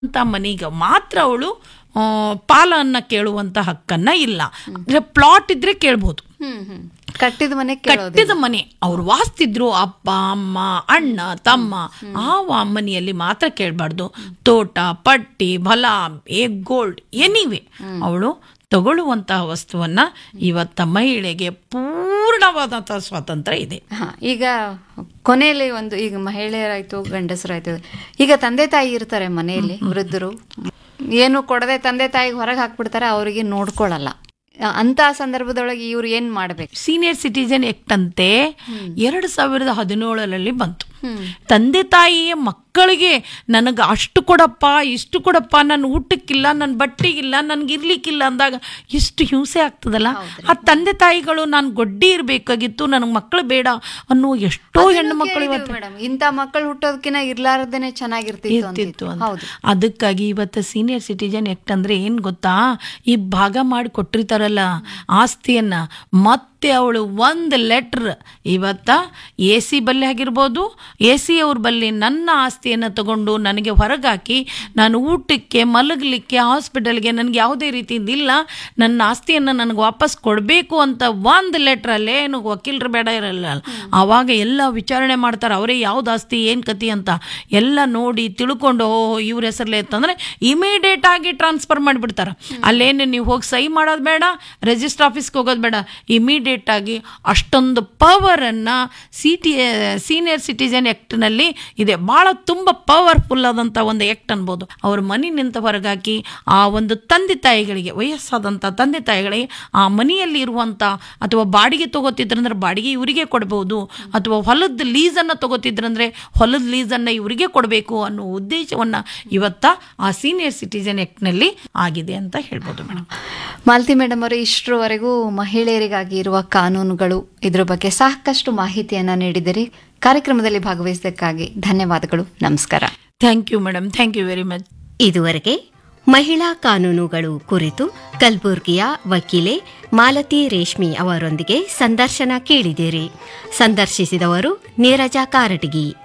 ಅಂತ ಮನೆಗೆ ಮಾತ್ರ ಅವಳು ಆ, ಪಾಲನ್ನ ಕೇಳುವಂತ ಹಕ್ಕನ್ನ ಇಲ್ಲ ಅಂದ್ರೆ ಪ್ಲಾಟ್ ಇದ್ರೆ ಕೇಳ್ಬೋದು ಹ್ಮ್ ಹ್ಮ್ ಕಟ್ಟಿದ ಮನೆ ಕೇಳೋದು ಕಟ್ಟಿದ ಮನೆ ಅವ್ರು ವಾಸ್ತಿದ್ರು ಅಪ್ಪ ಅಮ್ಮ ಅಣ್ಣ ತಮ್ಮ ಆ ವ- ಮನೆಯಲ್ಲಿ ಮಾತ್ರ ಕೇಳಬಾರ್ದು ತೋಟ ಪಟ್ಟಿ ಫಲ ಏ ಗೋಲ್ಡ್ ಎನಿವೆ ಅವಳು ತಗೊಳ್ಳುವಂತಹ ವಸ್ತುವನ್ನ ಇವತ್ತ ಮಹಿಳೆಗೆ ಪೂರ್ಣವಾದಂತಹ ಸ್ವಾತಂತ್ರ್ಯ ಇದೆ ಹಾ ಈಗ ಕೊನೆಯಲ್ಲಿ ಒಂದು ಈಗ ಮಹಿಳೆಯರಾಯ್ತು ಗಂಡಸರಾಯ್ತು ಈಗ ತಂದೆ ತಾಯಿ ಇರ್ತಾರೆ ಮನೆಯಲ್ಲಿ ವೃದ್ಧರು ಏನು ಕೊಡದೆ ತಂದೆ ತಾಯಿಗೆ ಹೊರಗೆ ಹಾಕ್ಬಿಡ್ತಾರೆ ಅವರಿಗೆ ನೋಡ್ಕೊಳ್ಳಲ್ಲ ಅಂತ ಸಂದರ್ಭದೊಳಗೆ ಇವ್ರು ಏನ್ ಮಾಡ್ಬೇಕು ಸೀನಿಯರ್ ಸಿಟಿಜನ್ ಆಕ್ಟ್ ಅಂತೆ ಎರಡು ಸಾವಿರದ ಹದಿನೇಳರಲ್ಲಿ ಬಂತು ತಂದೆ ತಾಯಿಯ ಮಕ್ಕಳಿಗೆ ನನಗೆ ಅಷ್ಟು ಕೊಡಪ್ಪ ಇಷ್ಟು ಕೊಡಪ್ಪ ನನ್ನ ಊಟಕ್ಕಿಲ್ಲ ನನ್ನ ಬಟ್ಟೆಗಿಲ್ಲ ನನ್ಗೆ ಇರ್ಲಿಕ್ಕಿಲ್ಲ ಅಂದಾಗ ಎಷ್ಟು ಹಿಂಸೆ ಆಗ್ತದಲ್ಲ ಆ ತಂದೆ ತಾಯಿಗಳು ನಾನು ಗೊಡ್ಡಿ ಇರಬೇಕಾಗಿತ್ತು ನನಗೆ ಮಕ್ಕಳು ಬೇಡ ಅನ್ನೋ ಎಷ್ಟೋ ಹೆಣ್ಣು ಮಕ್ಕಳು ಇವತ್ತು ಮೇಡಮ್ ಇಂಥ ಮಕ್ಕಳು ಹುಟ್ಟೋದಕ್ಕಿಂತ ಇರ್ಲಾರ್ದೇನೆ ಚೆನ್ನಾಗಿರ್ತಿತ್ತು ಇರ್ತಿತ್ತು ಅಂತಿತ್ತು ಅಂತ ಹೌದು ಅದಕ್ಕಾಗಿ ಇವತ್ತು ಸೀನಿಯರ್ ಸಿಟಿಜನ್ ಆಕ್ಟ್ ಅಂದ್ರೆ ಏನ್ ಗೊತ್ತಾ ಈ ಭಾಗ ಮಾಡಿ ಕೊಟ್ಟಿರ್ತಾರಲ್ಲ ಆಸ್ತಿಯನ್ನ ಮತ್ತೆ ಅವಳು ಒಂದು ಲೆಟ್ರ್ ಇವತ್ತ ಎ ಸಿ ಬಲ್ಲಿ ಆಗಿರ್ಬೋದು ಎ ಸಿ ಅವ್ರ ಬಲ್ಲಿ ನನ್ನ ಆಸ್ತಿಯನ್ನು ತಗೊಂಡು ನನಗೆ ಹೊರಗಾಕಿ ನಾನು ಊಟಕ್ಕೆ ಮಲಗಲಿಕ್ಕೆ ಹಾಸ್ಪಿಟಲ್ಗೆ ನನಗೆ ಯಾವುದೇ ರೀತಿಯಿಂದ ಇಲ್ಲ ನನ್ನ ಆಸ್ತಿಯನ್ನು ನನಗೆ ವಾಪಸ್ ಕೊಡಬೇಕು ಅಂತ ಒಂದು ಲೆಟ್ರಲ್ಲೇ ಏನು ವಕೀಲರು ಬೇಡ ಇರಲ್ಲ ಆವಾಗ ಎಲ್ಲ ವಿಚಾರಣೆ ಮಾಡ್ತಾರೆ ಅವರೇ ಯಾವ್ದು ಆಸ್ತಿ ಏನು ಕತಿ ಅಂತ ಎಲ್ಲ ನೋಡಿ ತಿಳ್ಕೊಂಡು ಓಹೋ ಇವ್ರ ಹೆಸರಲ್ಲೇ ಇತ್ತಂದ್ರೆ ಇಮಿಡಿಯೇಟ್ ಆಗಿ ಟ್ರಾನ್ಸ್ಫರ್ ಮಾಡಿಬಿಡ್ತಾರೆ ಅಲ್ಲೇನು ನೀವು ಹೋಗಿ ಸಹಿ ಮಾಡೋದು ಬೇಡ ರಿಜಿಸ್ಟರ್ ಆಫೀಸ್ಗೆ ಹೋಗೋದು ಬೇಡ ಇಮಿಡಿಯೇಟ್ ಆಗಿ ಅಷ್ಟೊಂದು ಪವರನ್ನು ಸಿ ಟಿ ಸೀನಿಯರ್ ಸಿಟಿಜನ್ ಆ್ಯಕ್ಟ್ನಲ್ಲಿ ಇದೆ ಭಾಳ ತುಂಬ ಪವರ್ಫುಲ್ ಆದಂಥ ಒಂದು ಆ್ಯಕ್ಟ್ ಅನ್ಬೋದು ಅವ್ರ ಮನೆಯಿಂದ ಹೊರಗಾಕಿ ಆ ಒಂದು ತಂದೆ ತಾಯಿಗಳಿಗೆ ವಯಸ್ಸಾದಂಥ ತಂದೆ ತಾಯಿಗಳಿಗೆ ಆ ಮನೆಯಲ್ಲಿ ಇರುವಂಥ ಅಥವಾ ಬಾಡಿಗೆ ತಗೋತಿದ್ರಂದ್ರೆ ಬಾಡಿಗೆ ಇವರಿಗೆ ಕೊಡ್ಬೋದು ಅಥವಾ ಹೊಲದ ಲೀಸನ್ನು ತಗೋತಿದ್ರಂದ್ರೆ ಹೊಲದ ಲೀಸನ್ನು ಇವರಿಗೆ ಕೊಡಬೇಕು ಅನ್ನೋ ಉದ್ದೇಶವನ್ನು ಇವತ್ತ ಆ ಸೀನಿಯರ್ ಸಿಟಿಜನ್ ಆ್ಯಕ್ಟ್ನಲ್ಲಿ ಆಗಿದೆ ಅಂತ ಹೇಳ್ಬೋದು ಮೇಡಮ್ ಮಾಲತಿ ಮೇಡಮ್ ಅವರು ಇಷ್ಟರವರೆಗೂ ಮಹಿಳೆಯರಿಗಾಗಿ ಇರುವ ಕಾನೂನುಗಳು ಇದ್ರ ಬಗ್ಗೆ ಸಾಕಷ್ಟು ಮಾಹಿತಿಯನ್ನ ನೀಡಿದಿರಿ ಕಾರ್ಯಕ್ರಮದಲ್ಲಿ ಭಾಗವಹಿಸಿದ್ದಕ್ಕಾಗಿ ಧನ್ಯವಾದಗಳು ನಮಸ್ಕಾರ thank you madam thank you very much ಇದುವರೆಗೆ ಮಹಿಳಾ ಕಾನೂನುಗಳು ಕುರಿತು ಕಲಬುರ್ಗಿಯ ವಕೀಲೆ ಮಾಲತಿ ರೇಷ್ಮಿ ಅವರೊಂದಿಗೆ ಸಂದರ್ಶನ ಕೇಳಿದಿರಿ ಸಂದರ್ಶಿಸಿದವರು ನೀರಜ ಕಾರಟಗಿ